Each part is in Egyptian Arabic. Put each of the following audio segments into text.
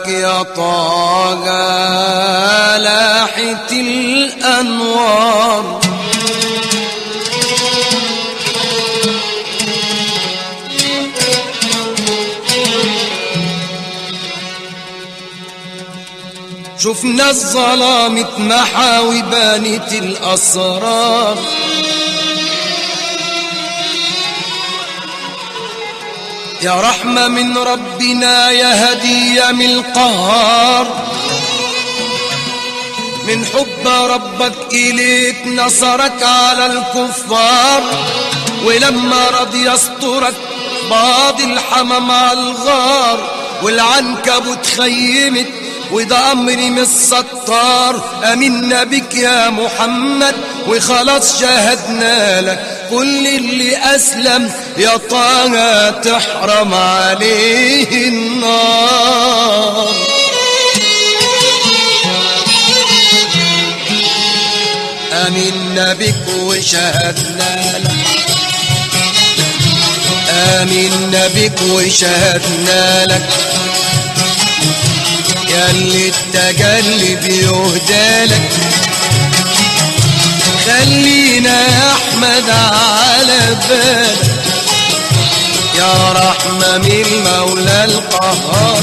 يا طه لاحت الأنوار شفنا الظلام اتمحى وبانت الأسرار يا رحمة من ربنا يا هدية من القهار من حب ربك إليك نصرك على الكفار ولما رضي يسترك بعض الحمام على الغار والعنكبوت خيمت وده أمري من الستار أمنا بك يا محمد وخلاص شاهدنا لك كل اللي أسلم يا طه تحرم عليه النار آمنا بك وشهدنا لك آمنا بك وشهدنا لك يا اللي التجلي بيهدى لك خلينا يا احمد على بالك يا رحمة من المولى القهار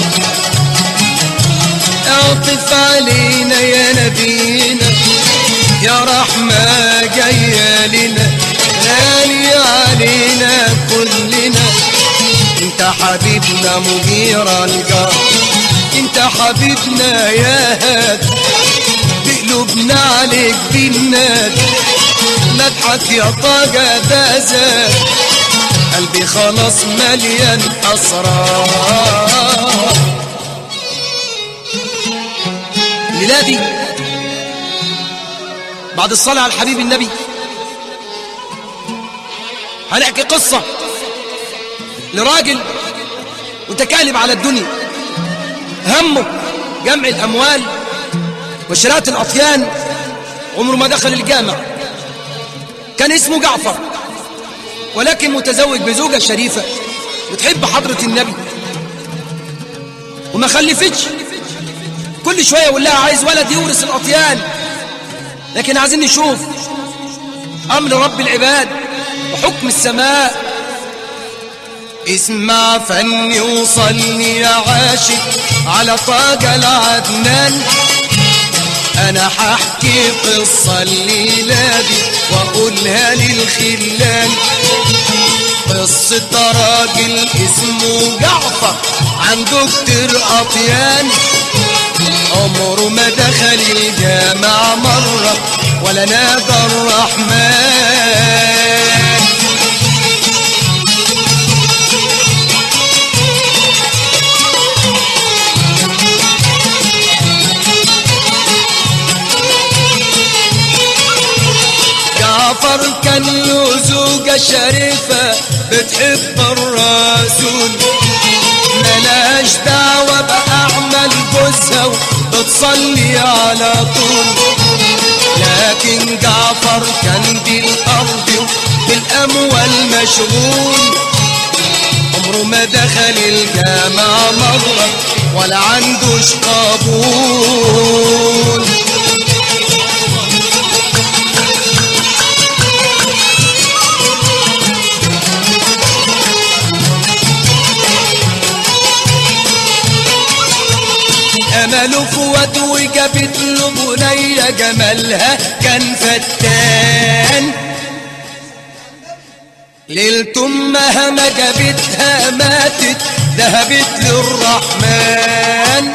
اعطف علينا يا نبينا يا رحمة جاية لنا غالي علينا كلنا انت حبيبنا مغير الجار انت حبيبنا يا هاد بقلوبنا عليك بالناد مدحك يا طاقة ده زاد قلبي خلاص مليان أسرار ميلادي بعد الصلاة على الحبيب النبي هنحكي قصة لراجل متكالب على الدنيا همه جمع الأموال وشراء الأطيان عمره ما دخل الجامع كان اسمه جعفر ولكن متزوج بزوجة شريفة بتحب حضرة النبي وما خلفتش كل شوية يقول لها عايز ولد يورث الأطيان لكن عايزين نشوف أمر رب العباد وحكم السماء اسمع فني وصلني يا عاشق على طاقة العدنان انا ححكي قصة الليلة دي واقولها للخلان قصة راجل اسمه جعفر عنده كتير اطيان عمره ما دخل الجامع مرة ولا نادى الرحمن جعفر كان له زوجة شريفة بتحب الرسول ملاش دعوة بأعمال جوزها وبتصلي على طول لكن جعفر كان بالأرض بالأموال مشغول عمره ما دخل الجامع مرة ولا عندوش قبول امله في واد وجابت له بنيه جمالها كان فتان ليلة امها ما جابتها ماتت ذهبت للرحمن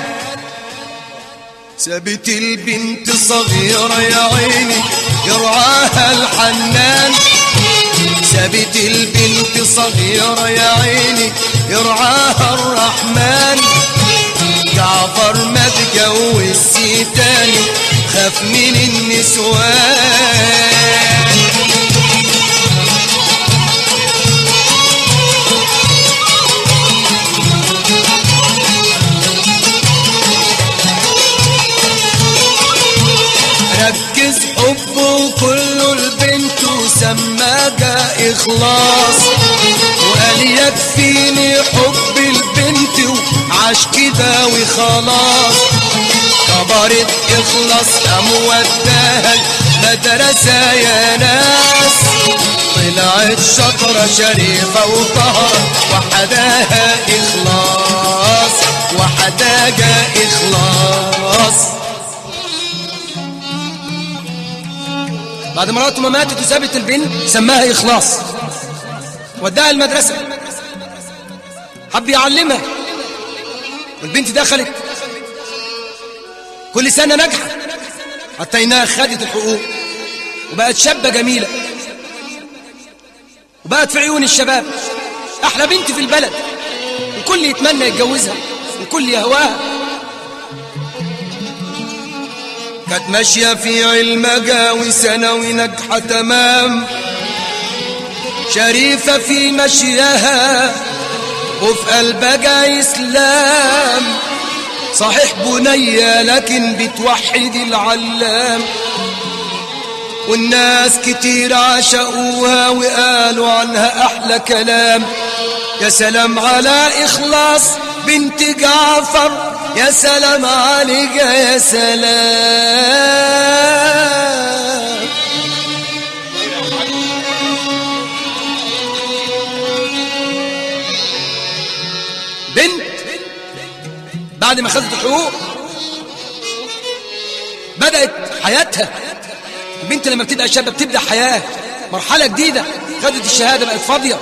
سابت البنت صغيرة يا عيني يرعاها الحنان سابت البنت صغيرة يا عيني يرعاها الرحمن جعفر ما تجوز تاني خاف من النسوان ركز حبه كله البنت وسماها إخلاص وقال يكفيني حب البنت عاش كده وخلاص كبرت اخلص قام وداها المدرسة يا ناس طلعت شطرة شريفة وطهر وحداها إخلاص وحداها إخلاص بعد مراته ما ماتت وسابت البنت سماها إخلاص وداها المدرسة حب يعلمها والبنت دخلت كل سنة نجحت حتى إنها خدت الحقوق وبقت شابة جميلة وبقت في عيون الشباب أحلى بنت في البلد الكل يتمنى يتجوزها الكل يهواها كانت ماشية في علمها وثانوي ناجحة تمام شريفة في مشيها وفي قلبها إسلام صحيح بنية لكن بتوحد العلام والناس كتير عشقوها وقالوا عنها أحلى كلام يا سلام على إخلاص بنت جعفر يا سلام عليك يا سلام بنت بعد ما خدت الحقوق بدأت حياتها البنت لما بتبقى شابة بتبدأ حياة مرحلة جديدة خدت الشهادة بقت فاضية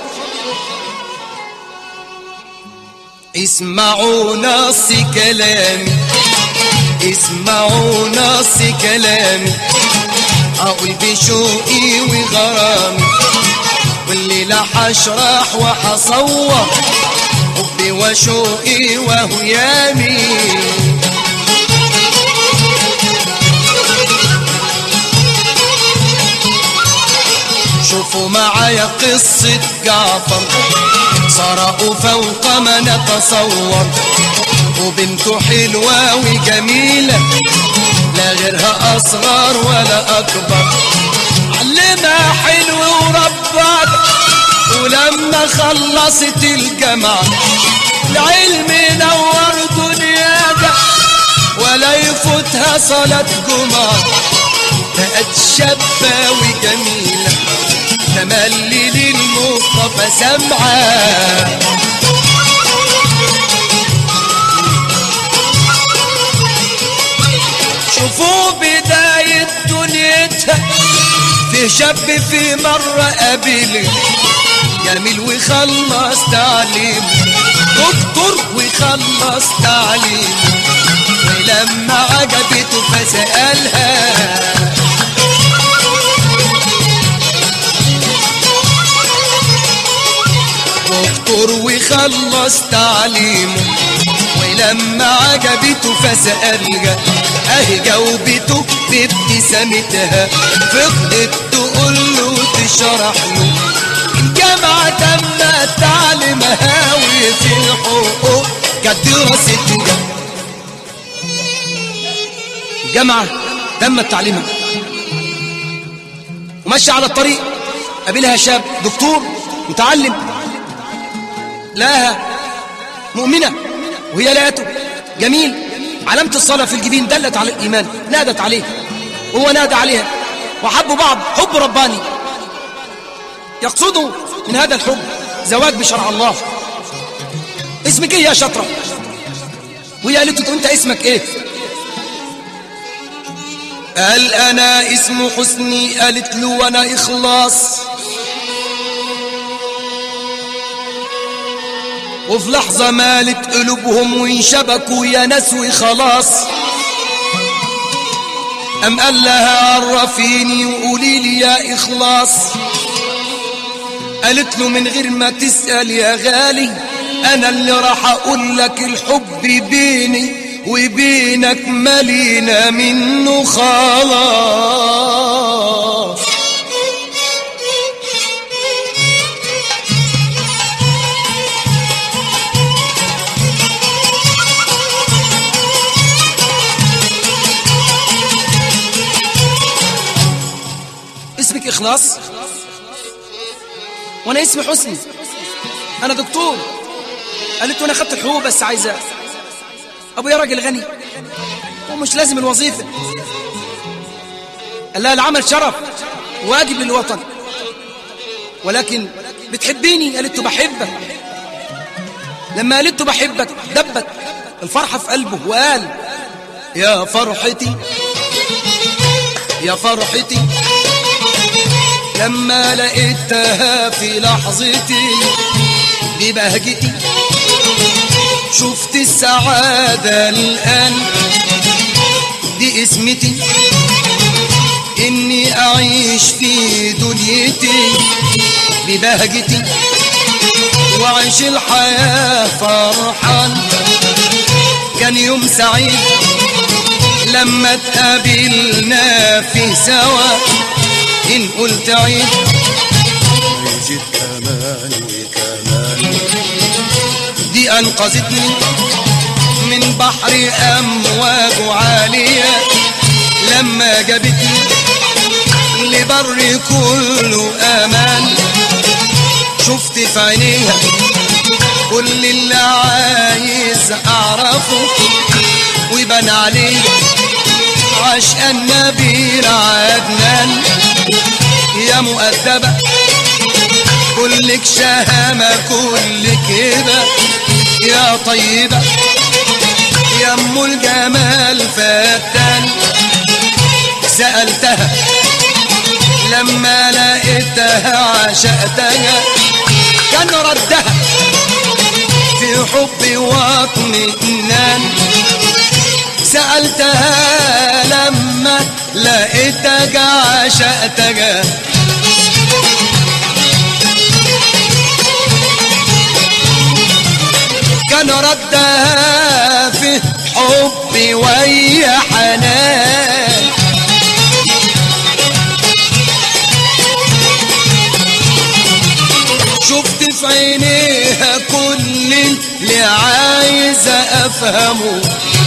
اسمعوا نص كلامي اسمعوا نص كلامي هقول بشوقي وغرامي والليلة حشرح وحصور حبي وشوقي وهيامي شوفوا معايا قصة جعفر سرقوا فوق ما نتصور وبنته حلوة وجميلة لا غيرها أصغر ولا أكبر علمها حلو وربك ولما خلصت الجامعة العلم نور دنياها ولا يفوتها صلاة جمعة بقت شابة وجميلة تملي للمصطفى سمعة شوفوا بداية دنيتها في شاب في مرة قابله جميل وخلص تعليم دكتور وخلص تعليم ولما عجبته فسألها دكتور وخلص تعليمه ولما عجبته فسألها اهي جاوبته بابتسامتها فضلت تقول له تشرح له الجامعة تمت تعليمها وفي الحقوق كانت دراستها الجامعة تمت تعليمها ومشي على الطريق قابلها شاب دكتور متعلم لقاها مؤمنة وهي لقته جميل علامة الصلاة في الجبين دلت على الإيمان نادت عليه وهو نادى عليها وحبوا بعض حب رباني يقصدوا من هذا الحب زواج بشرع الله اسمك ايه يا شطرة وهي قالت له انت اسمك ايه قال انا اسمه حسني قالت له وانا اخلاص وفي لحظة مالت قلوبهم وانشبكوا يا ناس وخلاص أم قال لها عرفيني وقولي لي يا إخلاص قالت له من غير ما تسأل يا غالي أنا اللي راح أقول لك الحب بيني وبينك ملينا منه خلاص اسمك إخلاص وأنا اسمي حسني أنا دكتور قالت له أنا خدت الحقوق بس عايزة ابويا راجل غني ومش لازم الوظيفه قال لها العمل شرف واجب للوطن ولكن بتحبيني قالت له بحبك لما قالت له بحبك دبت الفرحه في قلبه وقال يا فرحتي يا فرحتي لما لقيتها في لحظتي ببهجتي شفت السعادة الآن دي اسمتي إني أعيش في دنيتي ببهجتي وأعيش الحياة فرحان كان يوم سعيد لما اتقابلنا في سوا إن قلت عيد ويزيد كمان وكمان دي أنقذتني من بحر أمواج عالية لما جابتني لبر كله أمان شفت في عينيها كل اللي عايز أعرفه ويبان عليه عشق النبي عدنان يا مؤدبة كلك شهامة كلك هبة يا طيبة يا ام الجمال فتان سألتها لما لقيتها عشقتها كان ردها في حب واطمئنان سألتها لما لقيتك عشقتك كان ردها في حبي ويا حنان شفت في عينيها كل اللي عايزة أفهمه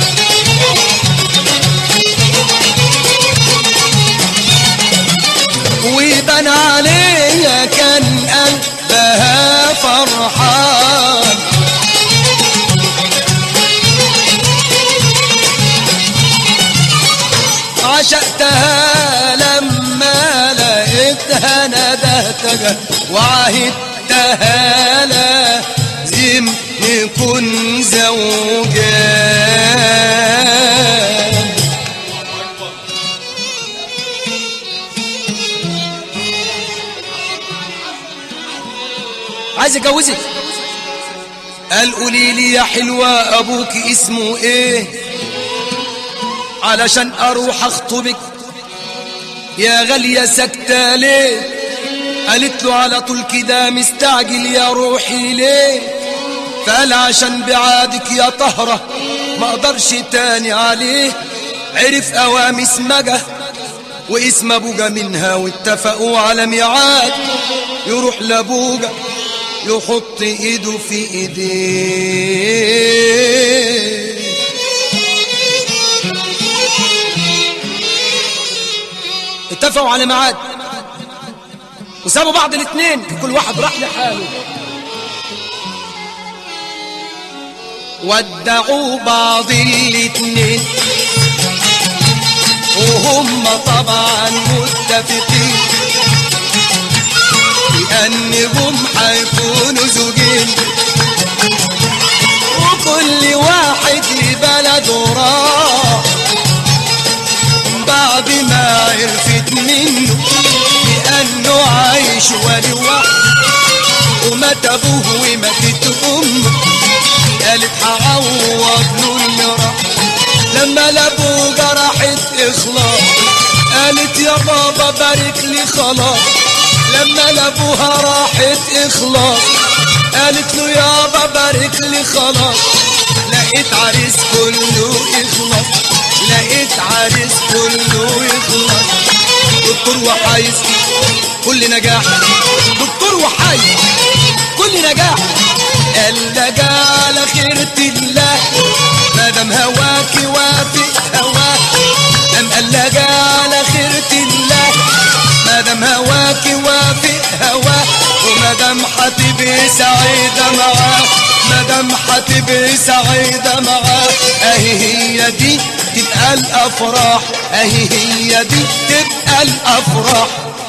ويبان عليها كان قلبها فرحان عشقتها لما لقيتها ندهتها وعهدتها لازم نكون زوجان عايز اتجوزك قال قولي لي يا حلوة أبوك اسمه إيه علشان أروح أخطبك يا غالية سكتة ليه قالت له على طول كده مستعجل يا روحي ليه فقال عشان بعادك يا طهرة ما اقدرش تاني عليه عرف اوام اسمجة واسم ابوجا منها واتفقوا على ميعاد يروح لابوجا يحط ايده في ايديه اتفقوا على ميعاد وسابوا بعض الاثنين كل واحد راح لحاله ودعوا بعض الاتنين وهم طبعا متفقين بأنهم حيكونوا زوجين وكل واحد لبلده راح بعد ما عرفت منه بأنه عايش ولي واحد ومات أبوه وماتت أمه قالت هعوض له اللي راح لما لابوه جرحت اخلاص قالت يا بابا بارك لي خلاص لما لابوها راحت اخلاص قالت له يابا بارك لي خلاص لقيت عريس كله اخلاص لقيت عريس كله اخلاص دكتور وحايز كل نجاح دكتور وحايز كل نجاح قال لجا على خيرة الله ما دام هواك وافق هواه قام قال لجا على خيرة الله ما دام هواك وافق هواه وما دام حتبقي سعيدة معاه مدام هتبقي سعيدة معاه اهي هي دي تبقى الافراح اهي هي دي تبقى الافراح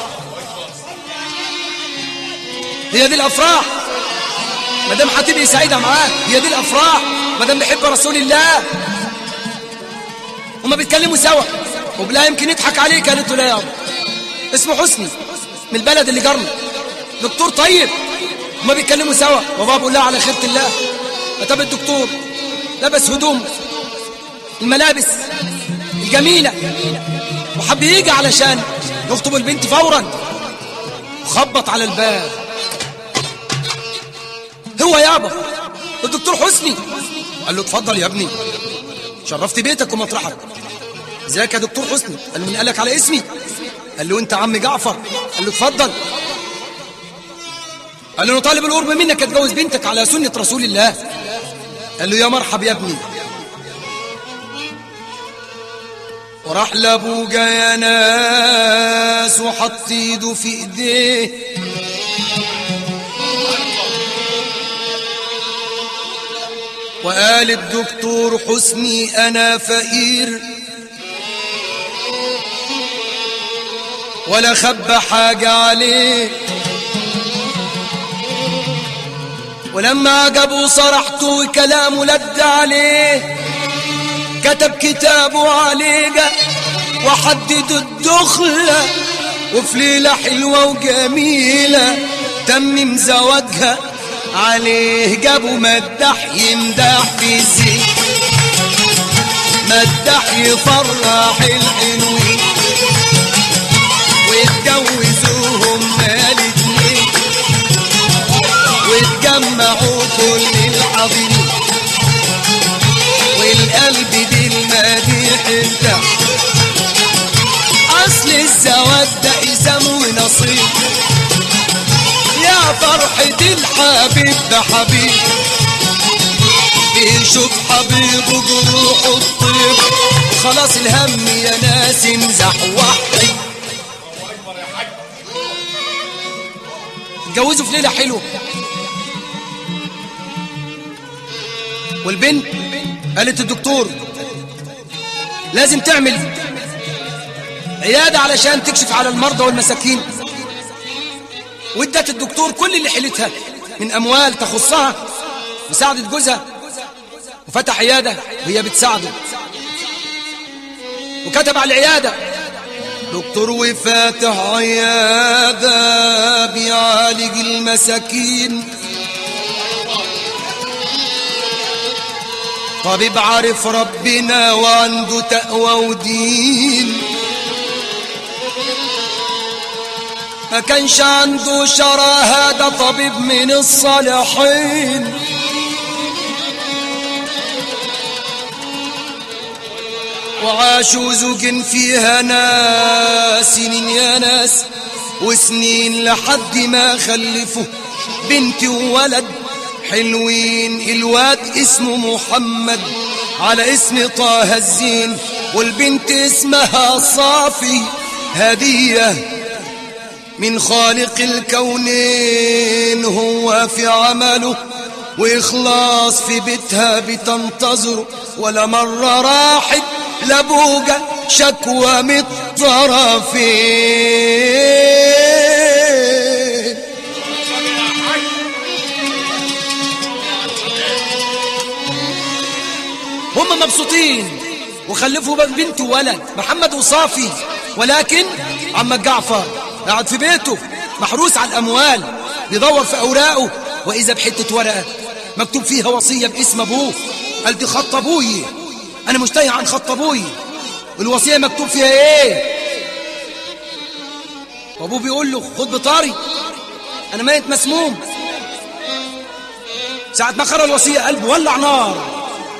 هي دي الافراح ما دام هتبقي سعيده معاه هي دي الافراح ما دام بيحب رسول الله هما بيتكلموا سوا وبلا يمكن يضحك عليك قالت له لا يابا اسمه حسني من البلد اللي جرنا دكتور طيب هما بيتكلموا سوا وبابا بيقول لها على خيرة الله اتى الدكتور لبس هدوم الملابس الجميلة وحب يجي علشان يخطب البنت فورا وخبط على الباب هو يابا الدكتور حسني قال له اتفضل يا ابني شرفت بيتك ومطرحك ازيك يا دكتور حسني قال له مين قالك على اسمي قال له انت عم جعفر قال له اتفضل قال له انا طالب القرب منك اتجوز بنتك على سنة رسول الله قال له يا مرحب يا ابني وراح لابوجا يا ناس وحط ايده في ايديه وقال الدكتور حسني انا فقير ولا خبى حاجة عليه ولما عجبه صرحته وكلامه لد عليه كتب كتابه عليه وحدد الدخلة وفي ليلة حلوة وجميلة تمم زواجها عليه جابوا مدح يمدح في زين مدح يفرح الحلوين واتجوزوهم الاتنين واتجمعوا كل الحاضرين والقلب دي المديح انت اصل الزواج ده اسم ونصيب يا فرحة الحبيب ده حبيب بيشوف حبيبه جروحه الطيب خلاص الهم يا ناس امزح وحي اتجوزوا في ليلة حلوة والبنت قالت الدكتور لازم تعمل عيادة علشان تكشف على المرضى والمساكين وادت الدكتور كل اللي حيلتها من أموال تخصها وساعدت جوزها وفتح عيادة وهي بتساعده وكتب على العيادة دكتور وفاتح عيادة بيعالج المساكين طبيب عارف ربنا وعنده تقوى ودين ما كانش عنده شراهة ده طبيب من الصالحين وعاشوا زوج فيها ناس سنين يا ناس وسنين لحد ما خلفوا بنت وولد حلوين الواد اسمه محمد على اسم طه الزين والبنت اسمها صافي هدية من خالق الكونين هو في عمله وإخلاص في بيتها بتنتظر ولا مرة راحت لابوجة شكوى من الطرفين هم مبسوطين وخلفوا بنت وولد محمد وصافي ولكن عم جعفر قاعد في بيته محروس على الأموال بيدور في أوراقه وإذا بحتة ورقة مكتوب فيها وصية باسم أبوه قال دي خط أبوي أنا مش تايه عن خط أبوي والوصية مكتوب فيها إيه وأبوه بيقول له خد بطاري أنا ميت مسموم ساعة ما قرأ الوصية قلبه ولع نار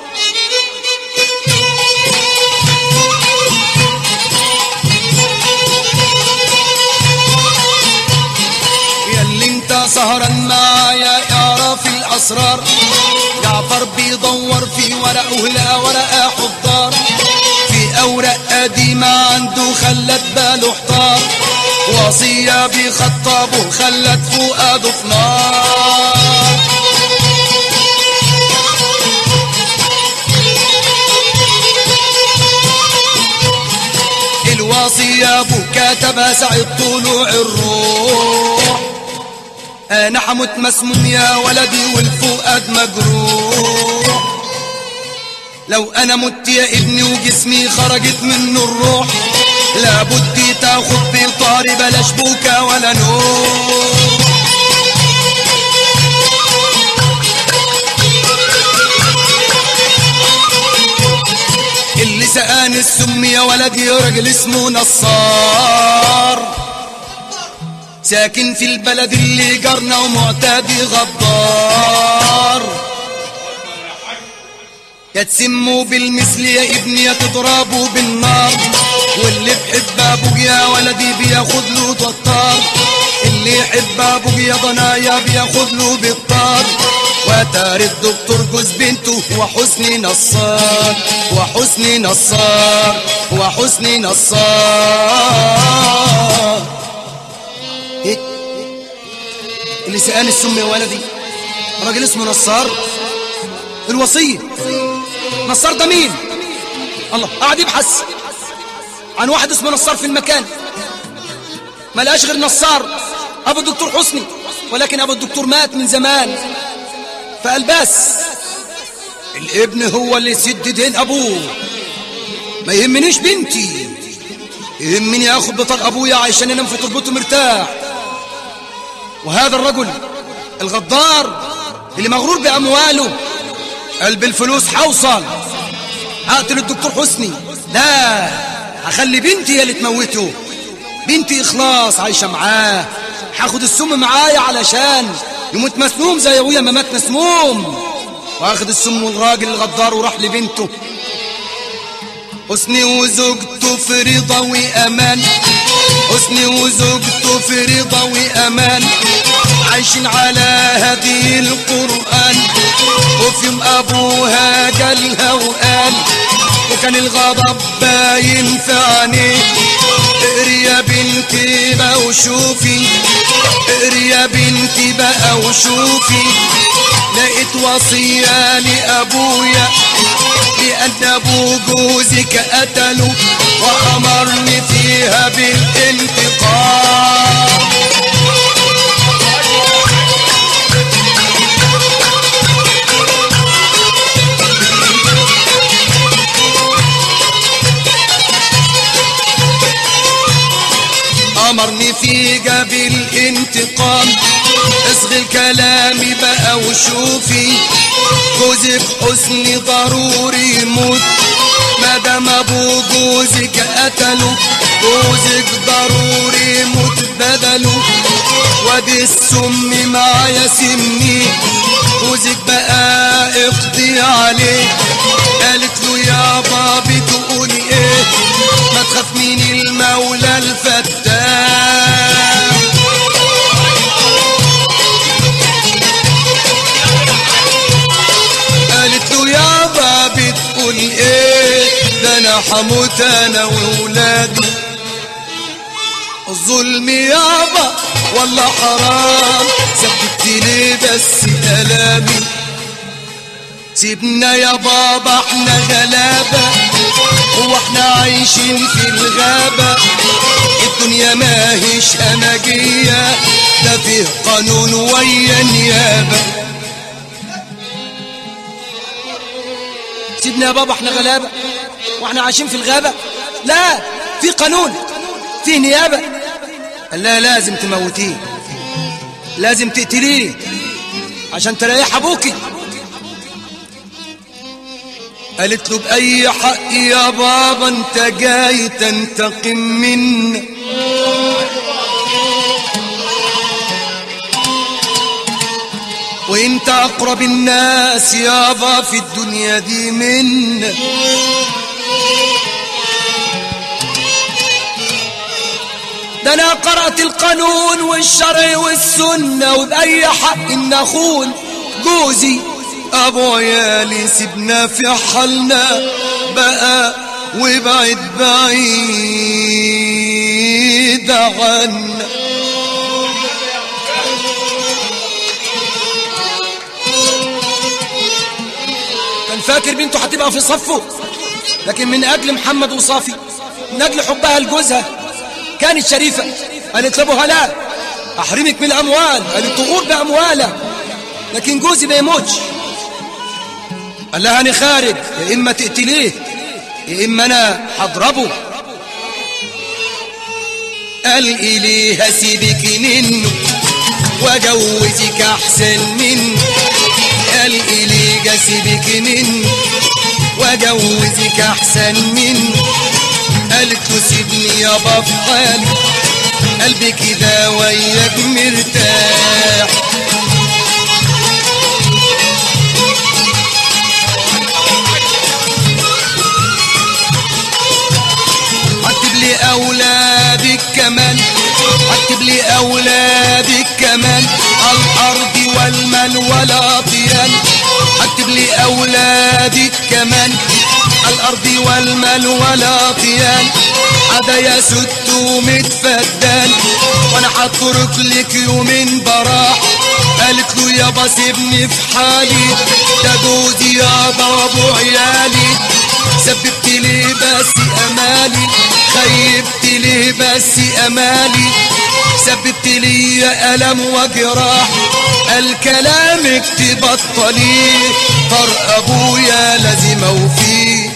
ياللي انت سهرا معايا اعرف الاسرار جعفر بيدور في ورقه لا ورقه حضار في اوراق قديمه عنده خلت باله احتار وصيه بيخطبه خلت فؤاده في نار ثيابه كتبها ساعة طلوع الروح انا حموت مسموم يا ولدي والفؤاد مجروح لو انا مت يا ابني وجسمي خرجت منه الروح لابد تاخد بطاري بلاش بوكا ولا نوم اللي سقاني السم يا ولدي راجل اسمه نصار ساكن في البلد اللي جارنا ومعتدي غدار يا تسموا بالمثل يا ابني يا تضربوا بالنار واللي بحب ابوك يا ولدي بياخد له ططار اللي يحب ابوك يا ضنايا بياخد له بالطار وتاري الدكتور جوز بنته وحسني نصار وحسني نصار وحسني نصار ايه اللي سقاني السم يا ولدي راجل اسمه نصار الوصية نصار ده مين الله قاعد يبحث عن واحد اسمه نصار في المكان ما لقاش غير نصار ابو الدكتور حسني ولكن ابو الدكتور مات من زمان فقال بس الابن هو اللي يسد دين ابوه ما يهمنيش بنتي يهمني اخد بطاق ابويا عشان انام في تربته مرتاح وهذا الرجل الغدار اللي مغرور بامواله قال بالفلوس حوصل هقتل الدكتور حسني لا هخلي بنتي هي اللي تموته بنتي اخلاص عايشه معاه هاخد السم معايا علشان يموت مسموم زي ابويا ما مات مسموم واخد السم الراجل الغدار وراح لبنته حسني وزوجته في رضا وامان حسني وزوجته في رضا وامان عايشين على هدي القرآن وفي يوم أبوها جالها وقال وكان الغضب باين في عينيه اقري يا بنتي بقى وشوفي اقري يا بنتي بقى وشوفي لقيت وصية لأبويا لأن أبو جوزك قتله وأمرني فيها بالانتقام أمرني في جبل انتقام اصغي الكلام بقى وشوفي جوزك حسني ضروري يموت مادام ابو جوزك قتله جوزك ضروري يموت بدله وادي السم معايا سمي جوزك بقى اقضي عليه قالت له يا بابي تقولي ايه ما تخاف من المولى الفتاح قالت له يا بابي تقول ايه ده انا حموت انا وولادي الظلم يابا والله حرام سكت لي بس كلامي سيبنا يا بابا احنا غلابة هو احنا عايشين في الغابة الدنيا ماهيش همجية ده فيه قانون ويا نيابة سيبنا يا بابا احنا غلابة واحنا عايشين في الغابة لا في قانون في نيابة قال لا لازم تموتيه لازم تقتليه عشان تريح ابوكي قالت له بأي حق يا بابا انت جاي تنتقم منا وانت اقرب الناس يابا في الدنيا دي منا ده انا قرأت القانون والشرع والسنة وبأي حق ان اخون جوزي ابو عيالي سيبنا في حالنا بقى وبعد بعيد عنا كان فاكر بنته هتبقى في صفه لكن من اجل محمد وصافي من اجل حبها لجوزها كانت شريفة قالت لابوها لا احرمك من الاموال قالت تغور بامواله لكن جوزي ما يموتش قال لها انا خارج يا اما تقتليه يا اما انا هضربه قال إليها سيبك منه وجوزك أحسن منه قال إليها سيبك منه وجوزك أحسن منه قالت له سيبني يابا في حالي قلبي كده وياك مرتاح رتب لي أولادك كمان رتب لي أولادك كمان الأرض والمال والأطيان رتب لي أولادك كمان الأرض والمال والأطيان عدا يا ست ومتفدان وانا هترك لك يومين براح قالت له يابا سيبني في حالي ده جوزي يابا وابو عيالي سببت لي بس امالي خيبت لي بس امالي سببت لي الم وجراح الكلامك تبطلي طر ابويا لازم اوفيه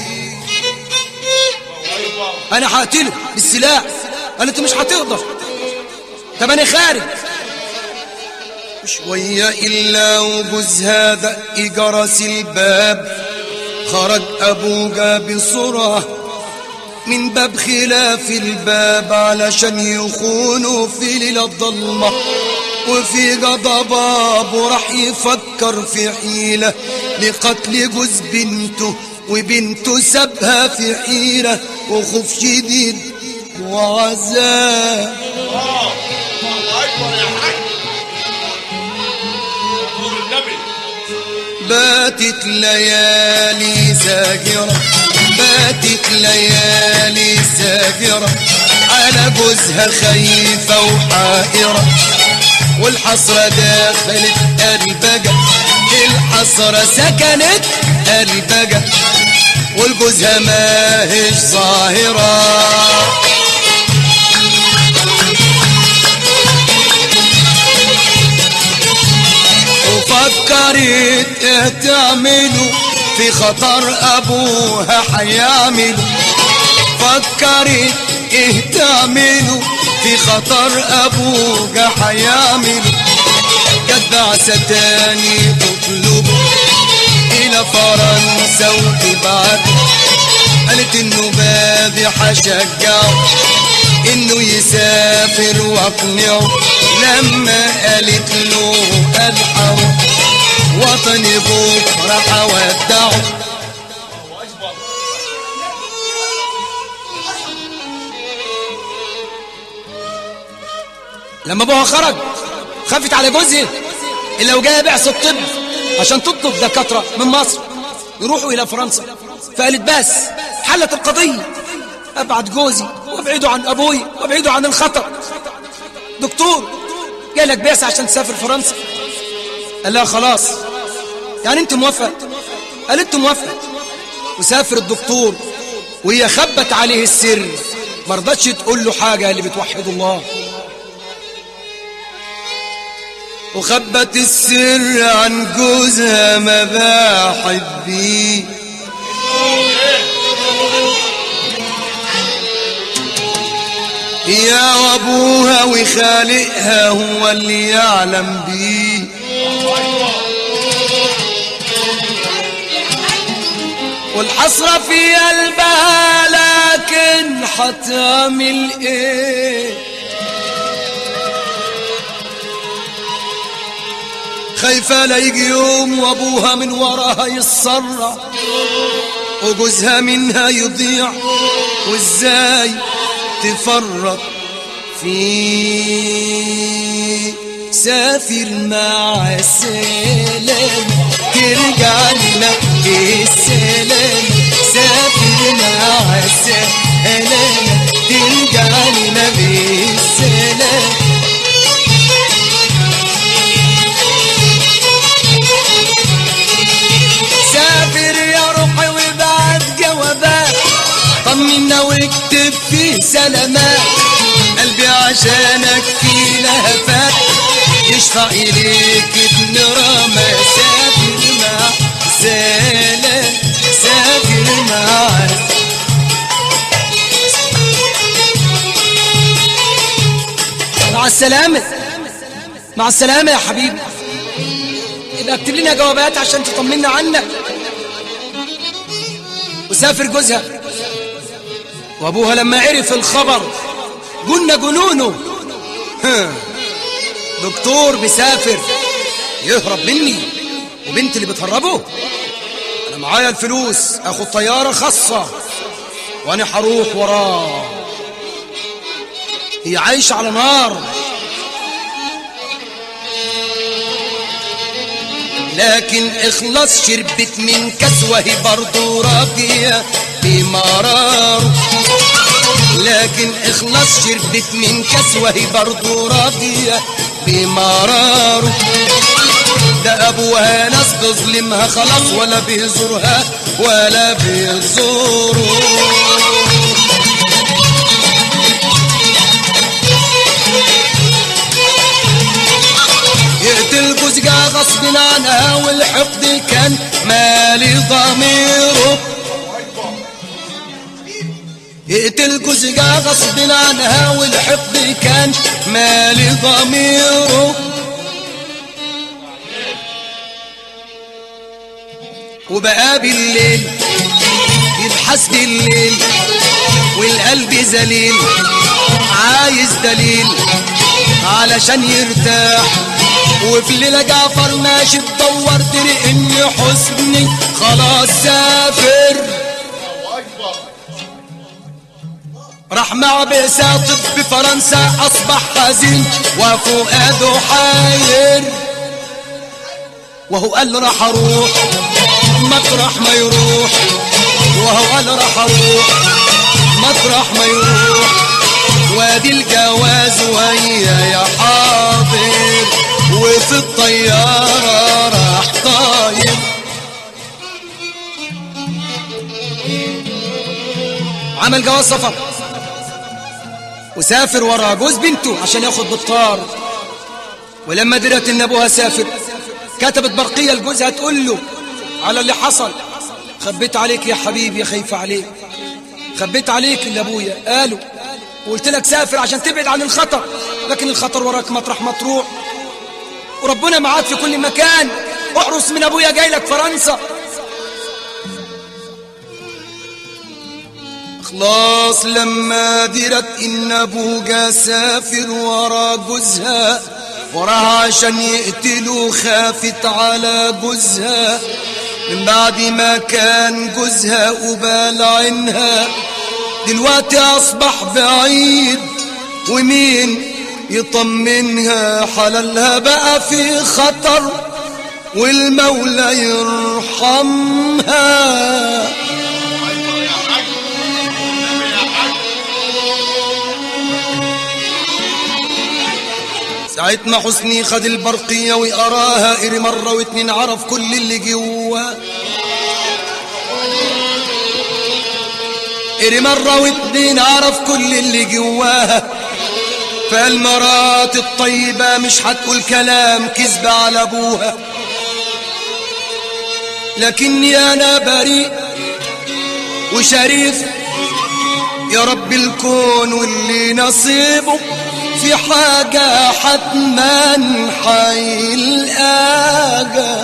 انا هقتله بالسلاح قالت مش هتقدر طب انا خارج شوية إلا وجوزها دق جرس الباب خرج أبوجا بسرعة من باب خلاف الباب علشان يخونوا في ليلة ضلمة وفي غضب أبو راح يفكر في حيلة لقتل جوز بنته وبنته سابها في حيرة وخوف شديد وعذاب الله اكبر يا حاج نور النبي باتت ليالي ساجرة باتت ليالي ساجرة على جوزها خايفة وحائرة والحسرة دخلت قلبجة الحسرة سكنت قلبجة والجوزها ماهش ظاهرة وفكرت ايه تعمله في خطر ابوها حيعمله فكرت ايه تعمله في خطر ابوها حيعمله جت بعثة تاني تطلبه الى فرنسا وتبعته قالت انه بادي حشجعه انه يسافر واقنعه لما قالت له الحق وطني بكره هودعه لما ابوها خرج خافت على جوزها اللي لو جايه بعث الطب عشان تطلب دكاتره من مصر يروحوا الى فرنسا فقالت بس حلت القضيه ابعد جوزي وابعده عن ابوي وابعده عن الخطر دكتور جالك بعثه عشان تسافر فرنسا قال لها خلاص يعني انت موافقه قالت موافقه وسافر الدكتور وهي خبت عليه السر ما رضتش تقول له حاجه اللي بتوحد الله وخبت السر عن جوزها ما باحت بيه يا وابوها وخالقها هو اللي يعلم بيه والحسرة في قلبها لكن هتعمل ايه خايفة لا يجي يوم وابوها من وراها يتسرع وجوزها منها يضيع وازاي تفرط فيه سافر مع السلام ترجع لنا بالسلام سافر مع السلام ترجع لنا بالسلام سافر يا روحي وبعد جوابات طمنا واكتب فيه سلامات عشانك في لهفات يشفع إليك ابن رمى سافر مع سلام سافر مع مع السلامة مع السلامة يا حبيبي يبقى اكتب لنا جوابات عشان تطمنا عنك وسافر جوزها وابوها لما عرف الخبر قلنا جنونه ها، دكتور بيسافر يهرب مني وبنت اللي بتهربه انا معايا الفلوس اخد طيارة خاصة وانا هروح وراه هي عايشة على نار لكن اخلص شربت من كاس وهي برضو راضية بمرار لكن اخلص شربت من كاس وهي برضو راضية بمرار ده ابوها ناس تظلمها خلاص ولا بيزورها ولا بيزوره يقتل جوزها غصب عنها والحقد كان مالي ضميره يقتل جوزها غصب عنها والحقد كان مالي ضميره وبقى بالليل يبحث بالليل والقلب ذليل عايز دليل علشان يرتاح وفي ليلة جعفر ماشي تدور تري ان حسني خلاص سافر راح مع بساطب بفرنسا اصبح حزين وفؤاده حاير وهو قال راح اروح مطرح ما يروح وهو قال راح اروح مطرح ما يروح وادي الجواز ويا يا حاضر وفي الطيارة راح طاير عمل جواز سفر وسافر ورا جوز بنته عشان ياخد بالطار ولما درت ان ابوها سافر كتبت برقية لجوزها تقول له على اللي حصل خبيت عليك يا حبيبي خايفة عليك خبيت عليك اللي ابويا قالوا وقلت لك سافر عشان تبعد عن الخطر لكن الخطر وراك مطرح ما تروح وربنا معاك في كل مكان احرص من ابويا جاي لك فرنسا خلاص لما درت ان ابوها سافر ورا جوزها وراها عشان يقتلوا خافت على جوزها من بعد ما كان جوزها قبال عينها دلوقتي اصبح بعيد ومين يطمنها حلالها بقى في خطر والمولى يرحمها ساعة ما حسني خد البرقية وقراها قري مرة واتنين عرف كل اللي جوا قري مرة واتنين عرف كل اللي جواها فالمرات الطيبة مش هتقول كلام كذب على ابوها لكني انا بريء وشريف يا رب الكون واللي نصيبه في حاجة حتما حيلقاها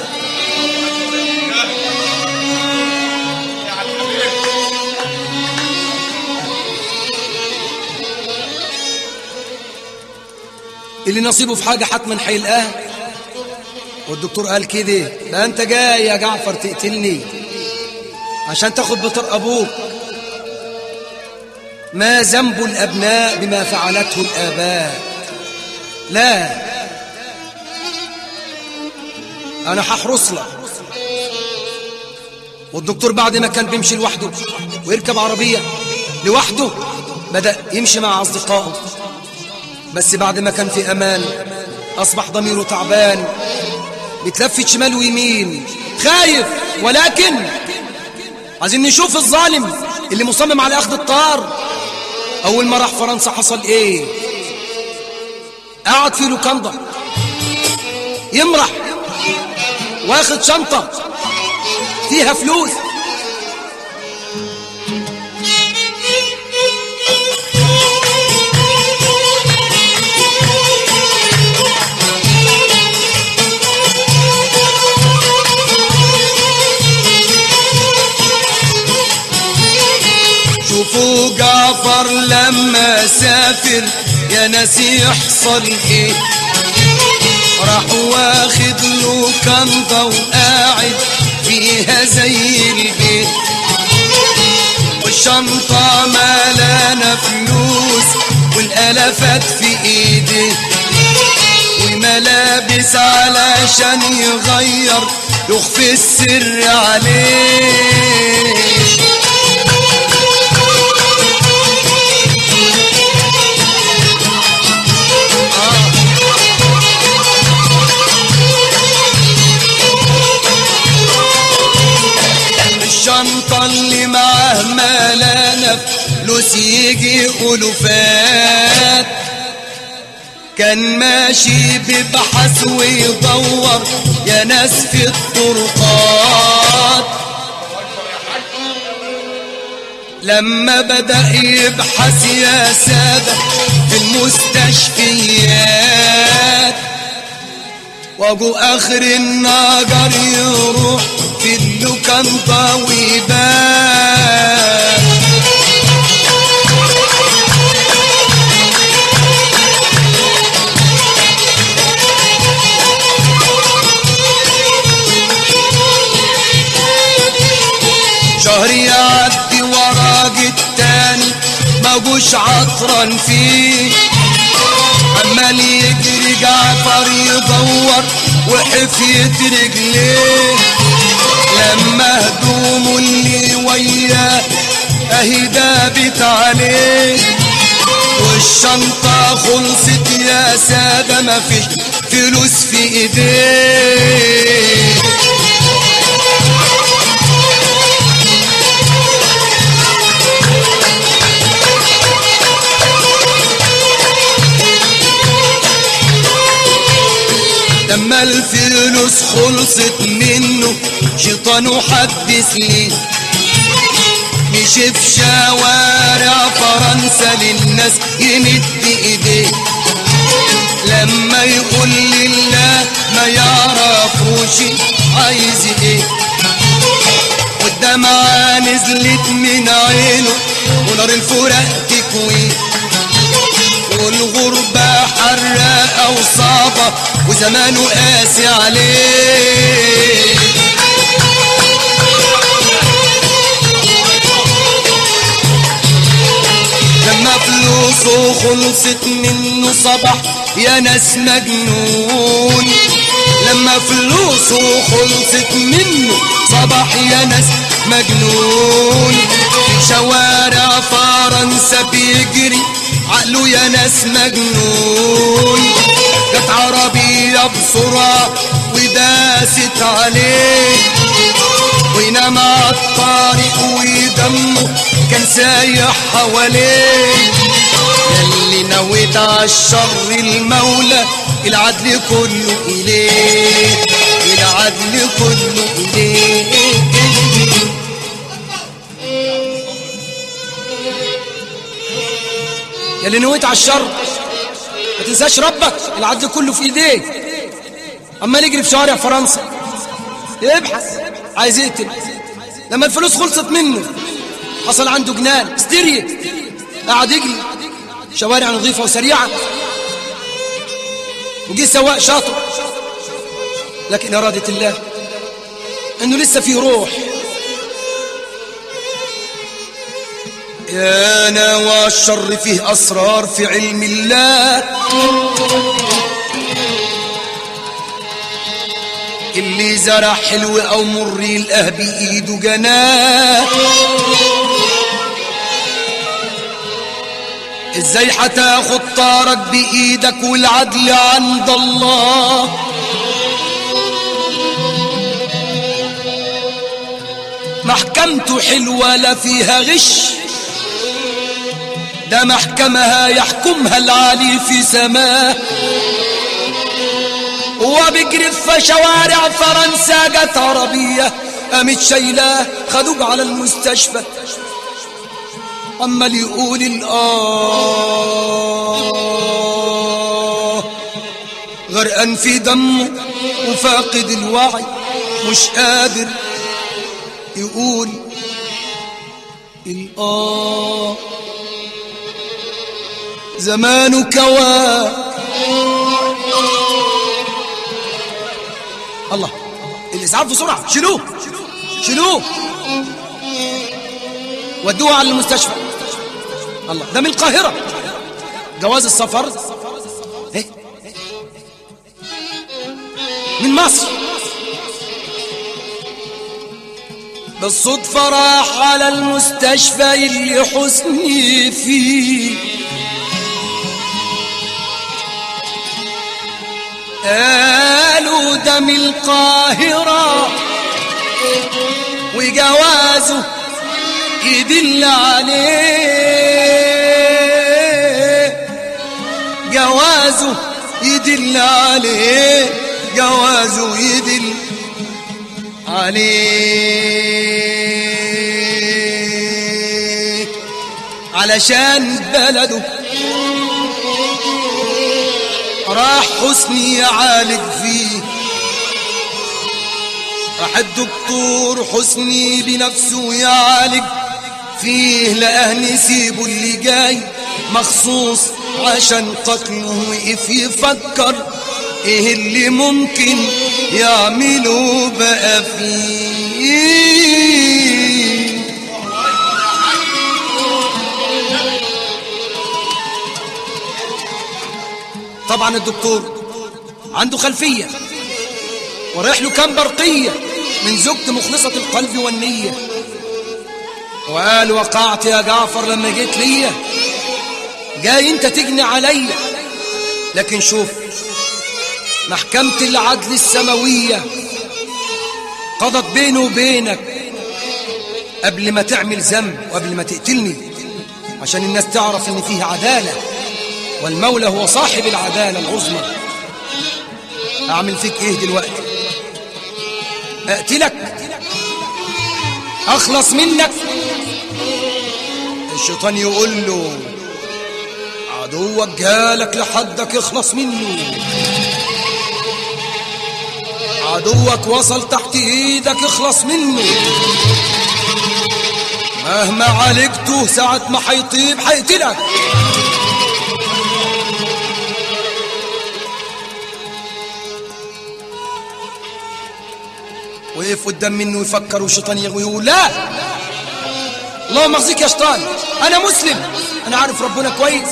اللي نصيبه في حاجة حتما هيلقاها والدكتور قال كده ده انت جاي يا جعفر تقتلني عشان تاخد بطر ابوك ما ذنب الابناء بما فعلته الاباء لا انا هحرص لك والدكتور بعد ما كان بيمشي لوحده ويركب عربية لوحده بدأ يمشي مع أصدقائه بس بعد ما كان في أمان أصبح ضميره تعبان بيتلفت شمال ويمين خايف ولكن عايزين نشوف الظالم اللي مصمم على أخذ الطار أول ما راح فرنسا حصل إيه قاعد في لوكاندا يمرح واخد شنطة فيها فلوس شوفوا جعفر لما سافر يا ناس يحصل ايه راح واخد له كنضة وقاعد فيها زي البيت والشنطة ملانة فلوس والالافات في ايديه وملابس علشان يغير يخفي السر عليه الشنطة اللي معاه ملانة فلوس يجي ألوفات كان ماشي ببحث ويدور يا ناس في الطرقات لما بدأ يبحث يا سادة في المستشفيات واجو اخر النجر يروح في اللوكاندا ويبان شهر يعدي ورا التاني ما جوش عطران فيه عمال يجري جعفر يدور وحفيت رجليه لما هدومه اللي وياه اهي دابت عليه والشنطة خلصت يا سادة مفيش فلوس في ايديه لما الفلوس خلصت منه شيطانه حدث لي مشي في شوارع فرنسا للناس يمد ايديه لما يقول لله ما يعرفوش عايز ايه والدمعة نزلت من عينه ونار الفراق تكويه والغربة حراقة وصعبة وزمانه قاسي عليه لما فلوسه خلصت منه صبح يا ناس مجنون لما فلوسه خلصت منه صبح يا ناس مجنون في شوارع فرنسا بيجري عقله يا ناس مجنون جت عربية بسرعة وداست عليه وينام على الطريق ودمه كان سايح حواليه ياللي نويت على الشر المولى العدل كله إليه العدل كله إليه يا اللي نويت على الشر ما تنساش ربك العدل كله في ايديك اما يجري في شوارع فرنسا يبحث عايز يقتل لما الفلوس خلصت منه حصل عنده جنان استيريا قعد يجري شوارع نظيفة وسريعة وجي سواق شاطر لكن إرادة الله انه لسه فيه روح يا نوى الشر فيه أسرار في علم الله اللي زرع حلو أو مر يلقاه بإيده جناه ازاي هتاخد طارك بإيدك والعدل عند الله محكمته حلوة لا فيها غش ده محكمها يحكمها العالي في سماه وبيجري في شوارع فرنسا جت عربية قامت شايلاه خدوه على المستشفى عمال يقول الآه غرقان في دمه وفاقد الوعي مش قادر يقول الآه زمانه كوا الله الإسعاف بسرعة شيلوه شيلوه ودوه على المستشفى الله ده من القاهرة جواز السفر ايه من مصر بالصدفة راح على المستشفى اللي حسني فيه قالوا ده من القاهرة وجوازه يدل عليه جوازه يدل عليه جوازه يدل عليه علشان بلده راح حسني يعالج فيه راح الدكتور حسني بنفسه يعالج فيه لقاه نسيبه اللي جاي مخصوص عشان قتله وقف يفكر ايه اللي ممكن يعملوا بقى فيه طبعا الدكتور عنده خلفية ورايح له كام برقية من زوجته مخلصة القلب والنية وقال وقعت يا جعفر لما جيت ليا جاي انت تجني عليا لكن شوف محكمة العدل السماوية قضت بيني وبينك قبل ما تعمل ذنب وقبل ما تقتلني عشان الناس تعرف ان فيه عدالة والمولى هو صاحب العدالة العظمى أعمل فيك إيه دلوقتي أقتلك أخلص منك الشيطان يقول له عدوك جالك لحدك اخلص منه عدوك وصل تحت ايدك اخلص منه مهما عالجته ساعة ما حيطيب حيقتلك وقف قدام منه يفكر والشيطان يقول لا اللهم اخزيك يا شيطان انا مسلم انا عارف ربنا كويس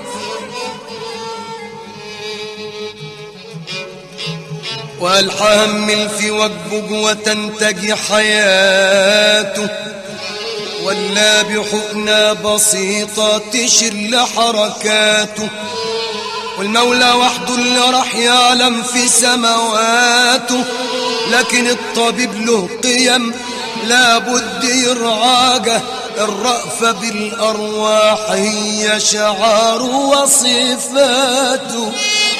والحمل في وجبه وتنتجي حياته ولا بحقنة بسيطة تشل حركاته والمولى وحده اللي راح يعلم في سماواته لكن الطبيب له قيم لابد يرعاجه الرأفة بالأرواح هي شعار وصفاته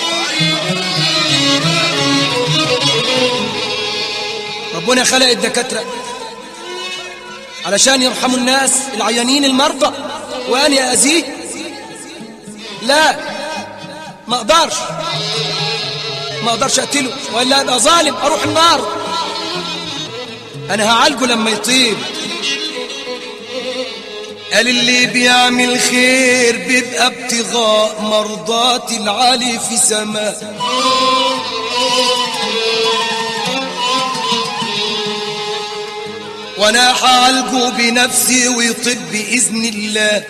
ربنا خلق الدكاترة علشان يرحموا الناس العيانين المرضى وأنا أذيه لا ما اقدرش ما اقدرش اقتله ولا ابقى ظالم اروح النار انا هعالجه لما يطيب قال اللي بيعمل خير بيبقى ابتغاء مرضات العالي في سماء وانا هعالجه بنفسي ويطب باذن الله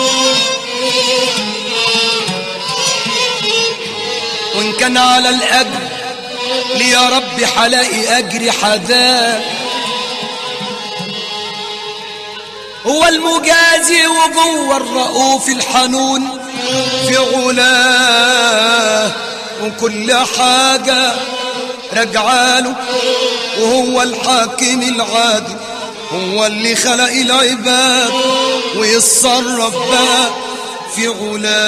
وإن كان على الأجر لي يا رب حلاقي أجري حدا هو المجازي وجوه الرؤوف الحنون في علاه وكل حاجة رجعاله وهو الحاكم العادل هو اللي خلق العباد ويتصرف بقى في علا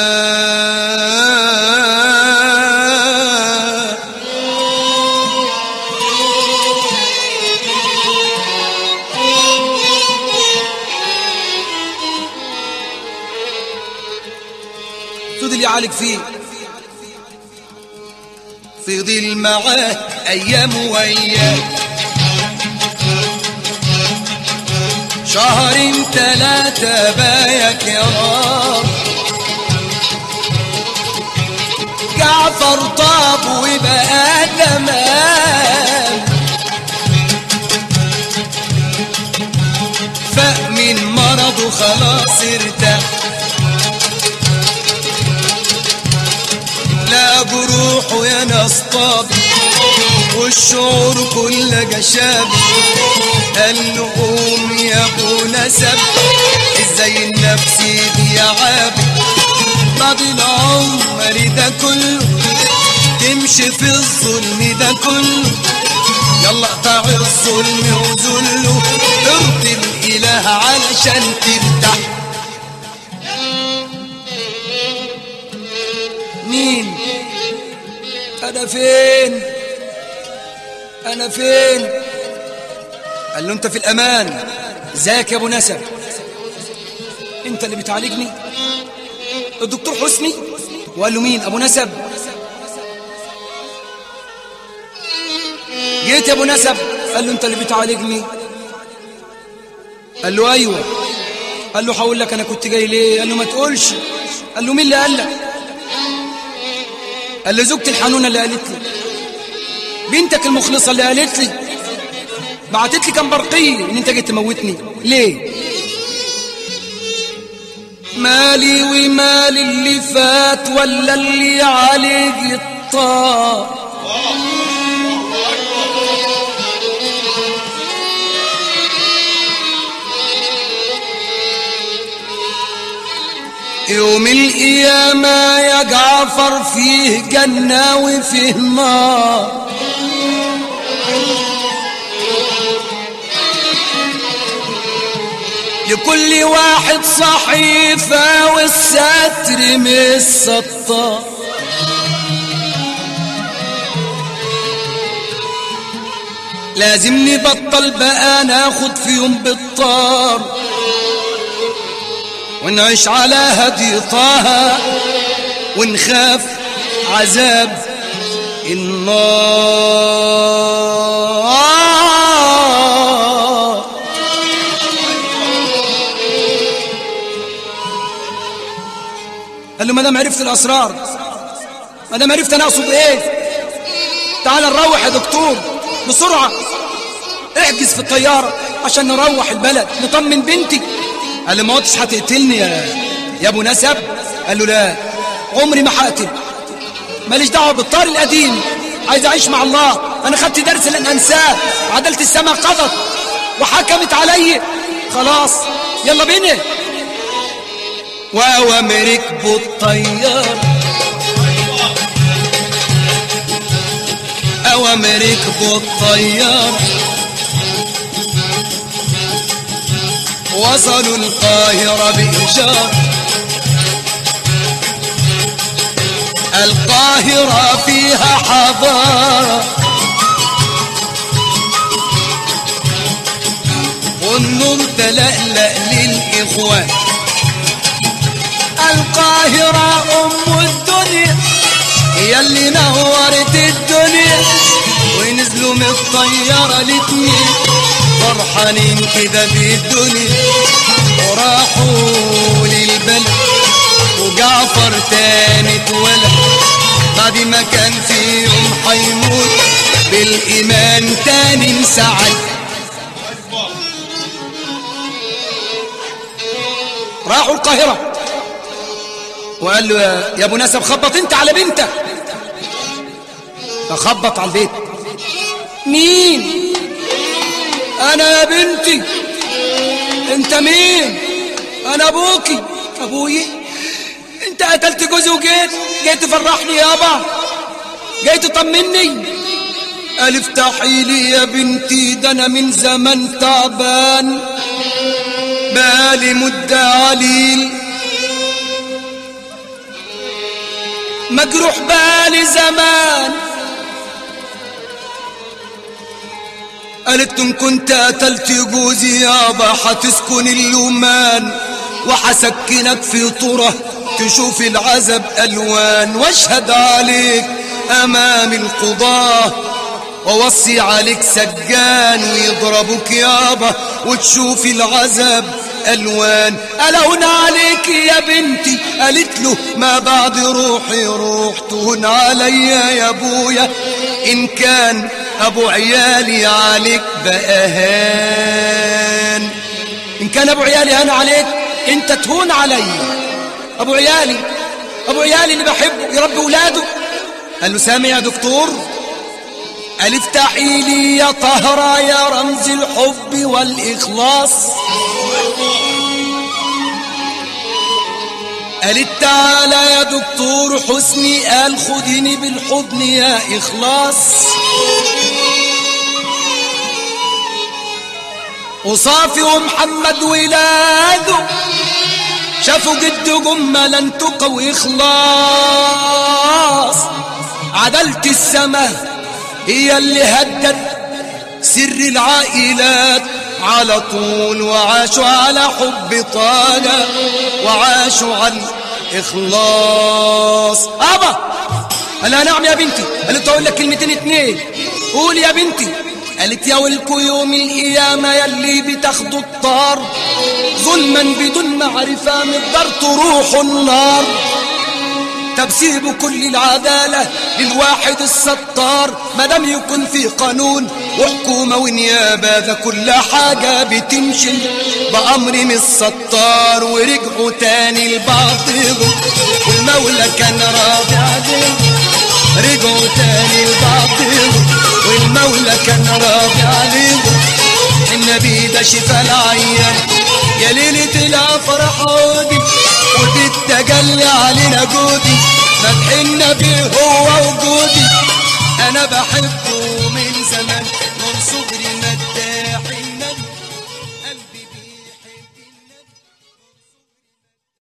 فضل يعالج فيه فضل معاه ايام وايام شهرين تلاتة بايك يا رب جعفر طاب وبقى تمام فاق من مرضه خلاص ارتاح لا جروحه يا ناس طاب والشعور كله جشاب قال له قوم يا ابو نسب ازاي النفس دي يا عابد بعد العمر ده كله تمشي في الظلم ده كله يلا اقطع الظلم وذله ارضي الاله علشان ترتاح مين انا فين انا فين قال له انت في الامان ازيك يا ابو نسب انت اللي بتعالجني الدكتور حسني وقال له مين ابو نسب جيت يا ابو نسب قال له انت اللي بتعالجني قال له ايوه قال له هقول لك انا كنت جاي ليه قال له ما تقولش قال له مين اللي قال لك قال له زوجتي الحنونه اللي قالت لي بنتك المخلصه اللي قالت لي بعتت لي كام برقيه ان انت جيت تموتني ليه مالي ومال اللي فات ولا اللي عليه الطار يوم القيامة يا جعفر فيه جنة وفيه نار لكل واحد صحيفة والستر من السطار لازم نبطل بقى ناخد فيهم بالطار ونعيش على هدي طه ونخاف عذاب النار قال له ما دام عرفت الاسرار ما دام عرفت انا اقصد ايه تعال نروح يا دكتور بسرعه احجز في الطياره عشان نروح البلد نطمن بنتي قال له ما قلتش هتقتلني يا يا ابو نسب قال له لا عمري ما هقتل ماليش دعوه بالطار القديم عايز اعيش مع الله انا خدت درس لن انساه عدلت السماء قضت وحكمت علي خلاص يلا بينا واوامر ركبوا الطيار اوامر ركبوا الطيار وصلوا القاهرة بإشارة القاهرة فيها حضارة والنور تلألأ للإخوان القاهرة أم الدنيا هي اللي نورت الدنيا ونزلوا من الطيارة الاتنين فرحانين كده بالدنيا وراحوا للبلد وجعفر تاني اتولد بعد ما كان في يوم هيموت بالإيمان تاني انسعد راحوا القاهرة وقال له يا, يا ابو نسب خبط انت على بنتك فخبط على البيت مين انا يا بنتي انت مين انا ابوكي ابوي انت قتلت جوزي وجيت جيت تفرحني يابا جاي تطمني قال افتحي لي يا بنتي ده انا من زمان تعبان بقالي مدة عليل مجروح بالي زمان قالت ان كنت قتلت جوزي يابا هتسكن اللومان وحسكنك في طرة تشوف العذب الوان واشهد عليك امام القضاه ووصي عليك سجان ويضربك يابا وتشوف العذاب الوان الهون عليك يا بنتي قالت له ما بعد روحي روح تهون عليا يا ابويا ان كان ابو عيالي عليك بقى هان ان كان ابو عيالي هان عليك انت تهون عليا ابو عيالي ابو عيالي اللي بحبه يربي ولاده قال له سامع يا دكتور قال افتحي لي يا طهرة يا رمز الحب والإخلاص قالت تعالى يا دكتور حسني قال خديني بالحضن يا إخلاص وصافي ومحمد ولاده شافوا جده جملا تقى وإخلاص عدلت السماء هي اللي هدت سر العائلات على طول وعاشوا على حب طاقة وعاشوا على الإخلاص أبا أنا نعم يا بنتي قالت أقول لك كلمتين اتنين قول يا بنتي قالت يا ولكو يوم القيامة يلي بتاخدوا الطار ظلما بدون معرفة من الدار تروحوا النار طب سيبوا كل العدالة للواحد الستار مادام يكون في قانون وحكومة ونيابة ده كل حاجة بتمشي بأمر من الستار ورجعوا تاني لبعضهم والمولى كان راضي عليهم رجعوا تاني لبعضهم والمولى كان راضي عليهم النبي ده شفا العيان يا ليلة الأفراح عودي وتتجلى علينا جودي مدح النبي هو وجودي أنا بحبه من زمان من صغري